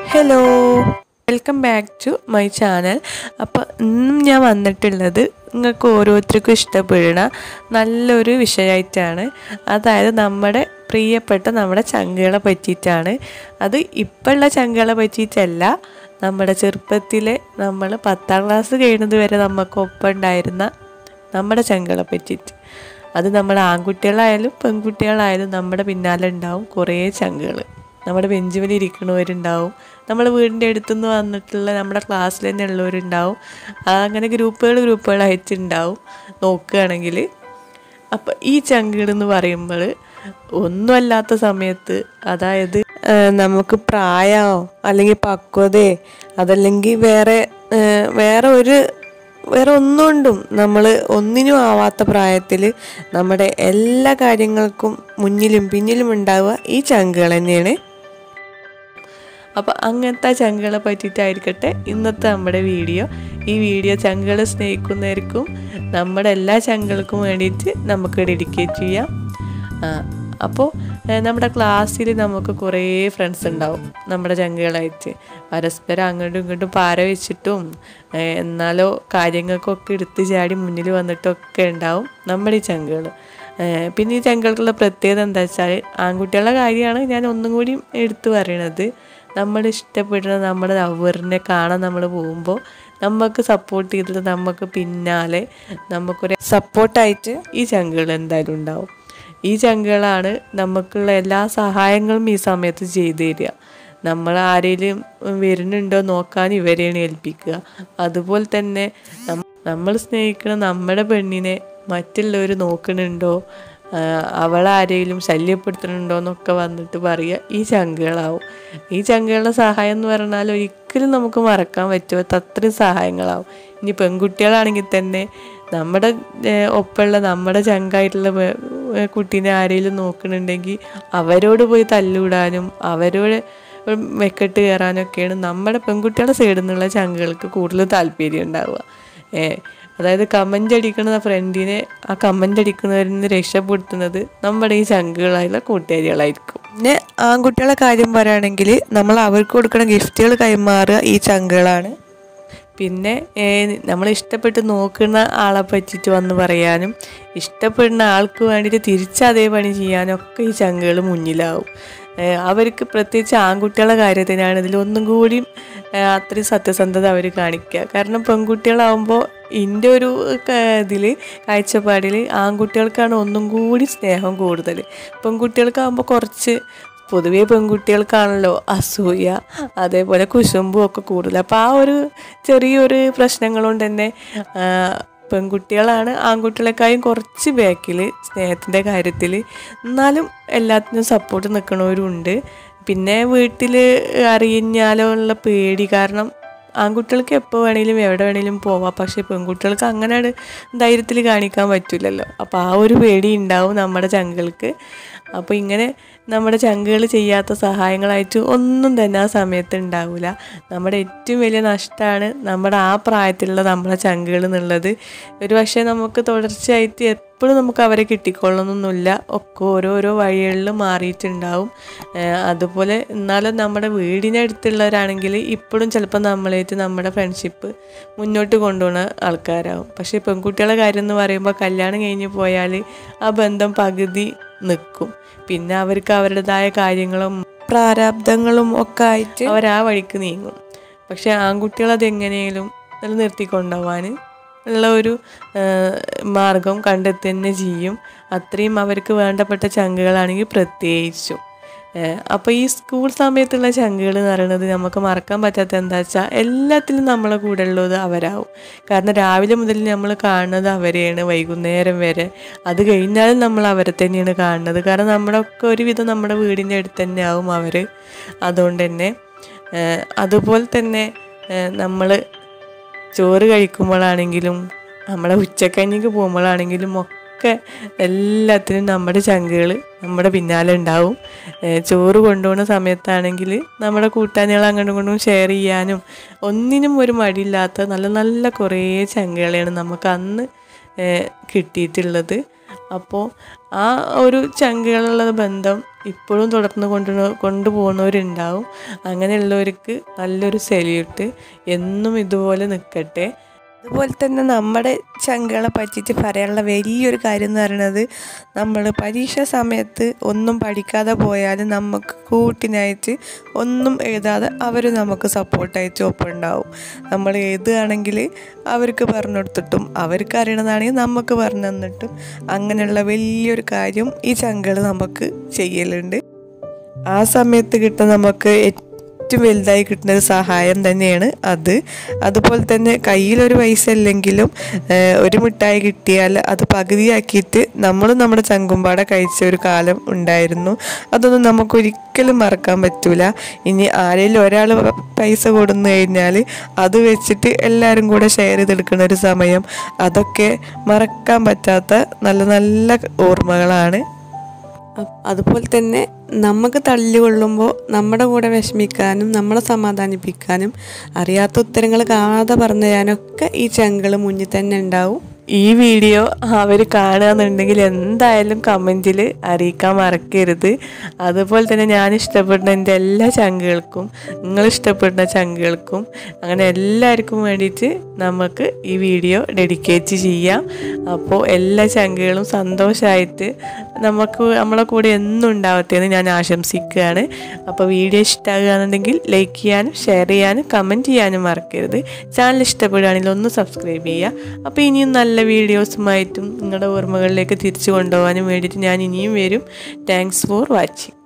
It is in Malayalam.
hello welcome back to my channel അപ്പോൾ ഇന്നും ഞാൻ വന്നിട്ടുള്ളത് നിങ്ങൾക്ക് ഓരോരുത്തർക്കും ഇഷ്ടപ്പെടുന്ന നല്ലൊരു വിഷയമായിട്ടാണ് അതായത് നമ്മുടെ പ്രിയപ്പെട്ട നമ്മുടെ ചങ്കുകളെ പറ്റിയിട്ടാണ് അത് ഇപ്പോഴുള്ള ചങ്കുകളെ പറ്റിയിട്ടല്ല നമ്മുടെ ചെറുപ്പത്തിലെ നമ്മൾ പത്താം ക്ലാസ് കഴിയുന്നത് വരെ നമുക്കൊപ്പം ഉണ്ടായിരുന്ന നമ്മുടെ ചങ്കുകളെ പറ്റിയിട്ട് അത് നമ്മുടെ ആൺകുട്ടികളായാലും പെൺകുട്ടികളായാലും നമ്മുടെ പിന്നാലെ ഉണ്ടാവും കുറേ ചങ്കുകൾ നമ്മുടെ ബെഞ്ചുമിൽ ഇരിക്കുന്നവരുണ്ടാവും നമ്മുടെ വീടിൻ്റെ അടുത്തുനിന്ന് വന്നിട്ടുള്ള നമ്മുടെ ക്ലാസ്സിൽ തന്നെ ഉള്ളവരുണ്ടാവും ആ അങ്ങനെ ഗ്രൂപ്പുകൾ ഗ്രൂപ്പുകളായിട്ട് ഉണ്ടാവും നോക്കുകയാണെങ്കിൽ അപ്പം ഈ ചങ്കുകൾ എന്ന് പറയുമ്പോൾ ഒന്നുമല്ലാത്ത സമയത്ത് അതായത് ആ, നമുക്ക് പ്രായമോ അല്ലെങ്കിൽ പക്വതയോ അതല്ലെങ്കിൽ വേറെ ആ, വേറെ ഒരു വേറെ ഒന്നുകൊണ്ടും നമ്മൾ ഒന്നിനും ആവാത്ത പ്രായത്തിൽ നമ്മുടെ എല്ലാ കാര്യങ്ങൾക്കും മുന്നിലും പിന്നിലും ഉണ്ടാവുക ഈ ചങ്കുകൾ തന്നെയാണ് അപ്പോൾ അങ്ങനത്തെ ചങ്കുകളെ പറ്റിയിട്ടായിരിക്കട്ടെ ഇന്നത്തെ നമ്മുടെ വീഡിയോ ഈ വീഡിയോ ചങ്കുകളെ സ്നേഹിക്കുന്നവർക്കും നമ്മുടെ എല്ലാ ചങ്കുകൾക്കും വേണ്ടിയിട്ട് നമുക്ക് ഡെഡിക്കേറ്റ് ചെയ്യാം ആ, അപ്പോൾ ഏഹ്, നമ്മുടെ ക്ലാസ്സിൽ നമുക്ക് കുറേ ഫ്രണ്ട്സ് ഉണ്ടാവും നമ്മുടെ ചങ്കുകളായിട്ട് പരസ്പരം അങ്ങോട്ടും ഇങ്ങോട്ടും പാര വെച്ചിട്ടും ഏഹ്, എന്നാലോ കാര്യങ്ങൾക്കൊക്കെ എടുത്ത് ചാടി മുന്നിൽ വന്നിട്ടൊക്കെ ഉണ്ടാവും നമ്മുടെ ഈ ചങ്കുകൾ ഏഹ്, പിന്നെ ഈ ചങ്കുകൾക്കുള്ള പ്രത്യേകത എന്താ വെച്ചാൽ ആൺകുട്ടികളുടെ കാര്യമാണ് ഞാൻ ഒന്നും കൂടി എടുത്തു പറയണത് നമ്മൾ ഇഷ്ടപ്പെടുന്ന നമ്മുടെ ലവറിനെ കാണാൻ നമ്മൾ പോകുമ്പോൾ നമുക്ക് സപ്പോർട്ട് ചെയ്തിട്ട് നമുക്ക് പിന്നാലെ നമുക്കൊരു സപ്പോർട്ടായിട്ട് ഈ ചങ്കുകൾ എന്തായാലും ഉണ്ടാവും ഈ ചങ്കുകളാണ് നമുക്കുള്ള എല്ലാ സഹായങ്ങളും ഈ സമയത്ത് ചെയ്തു തരിക നമ്മൾ ആരെങ്കിലും വരുന്നുണ്ടോ നോക്കാൻ ഇവരെയാണ് ഏൽപ്പിക്കുക അതുപോലെ തന്നെ നം- നമ്മൾ സ്നേഹിക്കുന്ന നമ്മുടെ പെണ്ണിനെ മറ്റുള്ളവർ നോക്കുന്നുണ്ടോ ആ, അവളാരെങ്കിലും ശല്യപ്പെടുത്തുന്നുണ്ടോ എന്നൊക്കെ വന്നിട്ട് പറയുക ഈ ചങ്കുകളാവും ഈ ചങ്കുകളുടെ സഹായം എന്ന് പറഞ്ഞാൽ ഒരിക്കലും നമുക്ക് മറക്കാൻ പറ്റുമോ അത്രയും സഹായങ്ങളാവും ഇനി പെൺകുട്ടികളാണെങ്കിൽ തന്നെ നമ്മുടെ ഏഹ്, ഒപ്പമുള്ള നമ്മുടെ ചങ്കായിട്ടുള്ള പെ- ഏഹ് കുട്ടീനെ ആരെങ്കിലും നോക്കുന്നുണ്ടെങ്കിൽ അവരോട് പോയി തല്ലൂടാനും അവരോട് മെക്കെട്ട് കയറാനൊക്കെയാണ് നമ്മുടെ പെൺകുട്ടികളുടെ സൈഡിൽ നിന്നുള്ള ചങ്കുകൾക്ക് കൂടുതൽ താല്പര്യം ഉണ്ടാവുക ഏഹ് അതായത് കമൻ്റ് അടിക്കുന്ന ഫ്രണ്ടിനെ ആ കമൻ്റ് അടിക്കുന്നവരിൽ നിന്ന് രക്ഷപ്പെടുത്തുന്നത് നമ്മുടെ ഈ ചങ്കുകളായുള്ള കൂട്ടുകാരികളായിരിക്കും പിന്നെ ആൺകുട്ടികളെ കാര്യം പറയുകയാണെങ്കിൽ നമ്മൾ അവർക്ക് കൊടുക്കുന്ന ഗിഫ്റ്റുകൾ കൈമാറുക ഈ ചങ്കുകളാണ് പിന്നെ നമ്മൾ ഇഷ്ടപ്പെട്ട് നോക്കുന്ന ആളെ പറ്റിയിട്ട് വന്ന് പറയാനും ഇഷ്ടപ്പെടുന്ന ആൾക്ക് വേണ്ടിയിട്ട് തിരിച്ച് അതേ പണി ചെയ്യാനും ഒക്കെ ഈ ചങ്കുകൾ മുന്നിലാവും ഏ, അവർക്ക് പ്രത്യേകിച്ച് ആൺകുട്ടികളുടെ കാര്യത്തിനാണ് ഇതിൽ ഒന്നും കൂടിയും ഏ, അത്രയും സത്യസന്ധത അവർ കാണിക്കുക കാരണം പെൺകുട്ടികളാവുമ്പോൾ എൻ്റെ ഒരു ഇതിൽ കാഴ്ചപ്പാടിൽ ആൺകുട്ടികൾക്കാണ് ഒന്നും കൂടി സ്നേഹം കൂടുതൽ പെൺകുട്ടികൾക്കാവുമ്പോൾ കുറച്ച് പൊതുവേ പെൺകുട്ടികൾക്കാണല്ലോ അസൂയ അതേപോലെ കുശുമ്പും ഒക്കെ കൂടുതൽ അപ്പോൾ ആ ഒരു ചെറിയൊരു പ്രശ്നങ്ങൾ കൊണ്ട് തന്നെ ആ, പെൺകുട്ടികളാണ് ആൺകുട്ടികളെക്കാളും കുറച്ച് ബാക്കിൽ സ്നേഹത്തിൻ്റെ കാര്യത്തിൽ എന്നാലും എല്ലാത്തിനും സപ്പോർട്ട് നിൽക്കണവരുണ്ട് പിന്നെ വീട്ടിൽ അറിഞ്ഞാലോ ഉള്ള പേടി കാരണം ആൺകുട്ടികൾക്ക് എപ്പോൾ വേണേലും എവിടെ വേണേലും പോവാം പക്ഷേ പെൺകുട്ടികൾക്ക് അങ്ങനെ ഒരു ധൈര്യത്തിൽ കാണിക്കാൻ പറ്റില്ലല്ലോ അപ്പോൾ ആ ഒരു പേടി ഉണ്ടാവും നമ്മുടെ ചങ്കുകൾക്ക് അപ്പോൾ ഇങ്ങനെ നമ്മുടെ ചങ്കുകൾ ചെയ്യാത്ത സഹായങ്ങളായിട്ട് ഒന്നും തന്നെ ആ സമയത്ത് ഉണ്ടാവില്ല നമ്മുടെ ഏറ്റവും വലിയ നഷ്ടമാണ് നമ്മുടെ ആ പ്രായത്തിലുള്ള നമ്മുടെ ചങ്കുകൾ എന്നുള്ളത് ഒരു പക്ഷേ നമുക്ക് തുടർച്ചയായിട്ട് എപ്പോഴും നമുക്ക് അവരെ കിട്ടിക്കൊള്ളണമെന്നൊന്നുമില്ല ഒക്കെ ഓരോരോ വഴികളിൽ മാറിയിട്ടുണ്ടാവും ഏഹ് അതുപോലെ എന്നാലും നമ്മുടെ വീടിൻ്റെ അടുത്തുള്ളവരാണെങ്കിൽ ഇപ്പോഴും ചിലപ്പോൾ നമ്മളായിട്ട് നമ്മുടെ ഫ്രണ്ട്ഷിപ്പ് മുന്നോട്ട് കൊണ്ടുപോകുന്ന ആൾക്കാരാവും പക്ഷേ പെൺകുട്ടികളുടെ കാര്യം എന്ന് പറയുമ്പോൾ കല്യാണം കഴിഞ്ഞ് പോയാൽ ആ ബന്ധം പകുതി നിൽക്കും പിന്നെ അവർക്ക് അവരുടേതായ കാര്യങ്ങളും പ്രാരാബ്ദങ്ങളും ഒക്കെ ആയിട്ട് അവർ ആ വഴിക്ക് നീങ്ങും പക്ഷെ ആൺകുട്ടികൾ അതെങ്ങനെയും നിലനിർത്തിക്കൊണ്ടുപോകാൻ ഉള്ള ഒരു ആ, മാർഗം കണ്ടെത്തുക തന്നെ ചെയ്യും അത്രയും അവർക്ക് വേണ്ടപ്പെട്ട ചങ്കുകളാണെങ്കിൽ പ്രത്യേകിച്ചും അപ്പോൾ ഈ സ്കൂൾ സമയത്തുള്ള ചങ്കുകൾ എന്ന് പറയുന്നത് നമുക്ക് മറക്കാൻ പറ്റാത്ത എന്താ വെച്ചാൽ എല്ലാത്തിലും നമ്മളെ കൂടെ ഉള്ളത് അവരാവും കാരണം രാവിലെ മുതൽ നമ്മൾ കാണുന്നത് അവരെയാണ് വൈകുന്നേരം വരെ അത് കഴിഞ്ഞാലും നമ്മൾ അവരെ തന്നെയാണ് കാണുന്നത് കാരണം നമ്മളൊക്കെ ഒരുവിധം നമ്മുടെ വീടിൻ്റെ അടുത്ത് തന്നെ ആവും അവർ അതുകൊണ്ട് തന്നെ ഏഹ് അതുപോലെ തന്നെ നമ്മൾ ചോറ് കഴിക്കുമ്പോഴാണെങ്കിലും നമ്മളെ ഉച്ചക്കഞ്ഞിക്ക് പോകുമ്പോഴാണെങ്കിലും ഒക്കെ എല്ലാത്തിനും നമ്മുടെ ചങ്കുകൾ നമ്മുടെ പിന്നാലെ ഉണ്ടാവും ഏഹ് ചോറ് കൊണ്ടുപോകുന്ന സമയത്താണെങ്കിൽ നമ്മുടെ കൂട്ടാനികൾ അങ്ങോട്ടും ഇങ്ങോട്ടും ഷെയർ ചെയ്യാനും ഒന്നിനും ഒരു മടിയില്ലാത്ത നല്ല നല്ല കുറേ ചങ്കുകളെയാണ് നമുക്ക് അന്ന് ഏഹ് കിട്ടിയിട്ടുള്ളത് അപ്പോൾ ആ ഒരു ചങ്കുകളുള്ള ബന്ധം ഇപ്പോഴും തുടർന്ന് കൊണ്ടു കൊണ്ടുപോകുന്നവരുണ്ടാവും അങ്ങനെയുള്ളവർക്ക് നല്ലൊരു സെല്യൂട്ട് എന്നും ഇതുപോലെ നിൽക്കട്ടെ അതുപോലെ തന്നെ നമ്മുടെ ചങ്കളെ പറ്റിയിട്ട് പറയാനുള്ള വലിയൊരു കാര്യം എന്ന് പറയുന്നത് നമ്മൾ പരീക്ഷ സമയത്ത് ഒന്നും പഠിക്കാതെ പോയാലും നമുക്ക് കൂട്ടിനായിട്ട് ഒന്നും എഴുതാതെ അവർ നമുക്ക് സപ്പോർട്ടായിട്ട് ഒപ്പം ഉണ്ടാവും നമ്മൾ എഴുതുകയാണെങ്കിൽ അവർക്ക് പറഞ്ഞു കൊടുത്തിട്ടും അവർക്ക് അറിയണതാണെങ്കിൽ നമുക്ക് പറഞ്ഞു തന്നിട്ടും അങ്ങനെയുള്ള വലിയൊരു കാര്യം ഈ ചങ്കൾ നമുക്ക് ചെയ്യലുണ്ട് ആ സമയത്ത് കിട്ടുന്ന നമുക്ക് ഏറ്റവും വലുതായി കിട്ടുന്ന ഒരു സഹായം തന്നെയാണ് അത് അതുപോലെ തന്നെ കയ്യിലൊരു പൈസ ഇല്ലെങ്കിലും ഏഹ്, ഒരു മിഠായി കിട്ടിയാൽ അത് പകുതിയാക്കിയിട്ട് നമ്മൾ നമ്മുടെ ചങ്കുമ്പാടെ കഴിച്ച ഒരു കാലം ഉണ്ടായിരുന്നു അതൊന്നും നമുക്ക് ഒരിക്കലും മറക്കാൻ പറ്റൂല ഇനി ആരെങ്കിലും ഒരാൾ പൈസ കൊടുന്നു കഴിഞ്ഞാൽ അത് വെച്ചിട്ട് എല്ലാവരും കൂടെ ഷെയർ ചെയ്തെടുക്കുന്ന ഒരു സമയം അതൊക്കെ മറക്കാൻ പറ്റാത്ത നല്ല നല്ല ഓർമ്മകളാണ് അ- അതുപോലെ തന്നെ നമുക്ക് തള്ളികൊള്ളുമ്പോൾ നമ്മുടെ കൂടെ വിഷമിക്കാനും നമ്മളെ സമാധാനിപ്പിക്കാനും അറിയാത്ത ഉത്തരങ്ങൾ കാണാതെ പറഞ്ഞു തരാനൊക്കെ ഈ ചങ്കൾ മുന്നിൽ തന്നെ ഉണ്ടാവും ഈ വീഡിയോ അവർ കാണുകയെന്നുണ്ടെങ്കിൽ എന്തായാലും കമൻറ്റിൽ അറിയിക്കാൻ മറക്കരുത് അതുപോലെ തന്നെ ഞാൻ ഇഷ്ടപ്പെടുന്ന എൻ്റെ എല്ലാ ചങ്കുകൾക്കും നിങ്ങൾ ഇഷ്ടപ്പെടുന്ന ചങ്കുകൾക്കും അങ്ങനെ എല്ലാവർക്കും വേണ്ടിയിട്ട് നമുക്ക് ഈ വീഡിയോ ഡെഡിക്കേറ്റ് ചെയ്യാം അപ്പോൾ എല്ലാ ചങ്കുകളും സന്തോഷമായിട്ട് നമുക്ക് നമ്മളെ കൂടെ എന്നും ഉണ്ടാവട്ടെ എന്ന് ഞാൻ ആശംസിക്കുകയാണ് അപ്പോൾ വീഡിയോ ഇഷ്ടമാകുകയാണെന്നുണ്ടെങ്കിൽ ലൈക്ക് ചെയ്യാനും ഷെയർ ചെയ്യാനും കമൻറ്റ് ചെയ്യാനും മറക്കരുത് ചാനൽ ഇഷ്ടപ്പെടുകയാണെങ്കിൽ ഒന്ന് സബ്സ്ക്രൈബ് ചെയ്യുക അപ്പോൾ ഇനിയും നല്ല വീഡിയോസുമായിട്ടും നിങ്ങളുടെ ഓർമ്മകളിലേക്ക് തിരിച്ചു കൊണ്ടുപോകാനും വേണ്ടിയിട്ട് ഞാൻ ഇനിയും വരും താങ്ക്സ് ഫോർ വാച്ചിങ്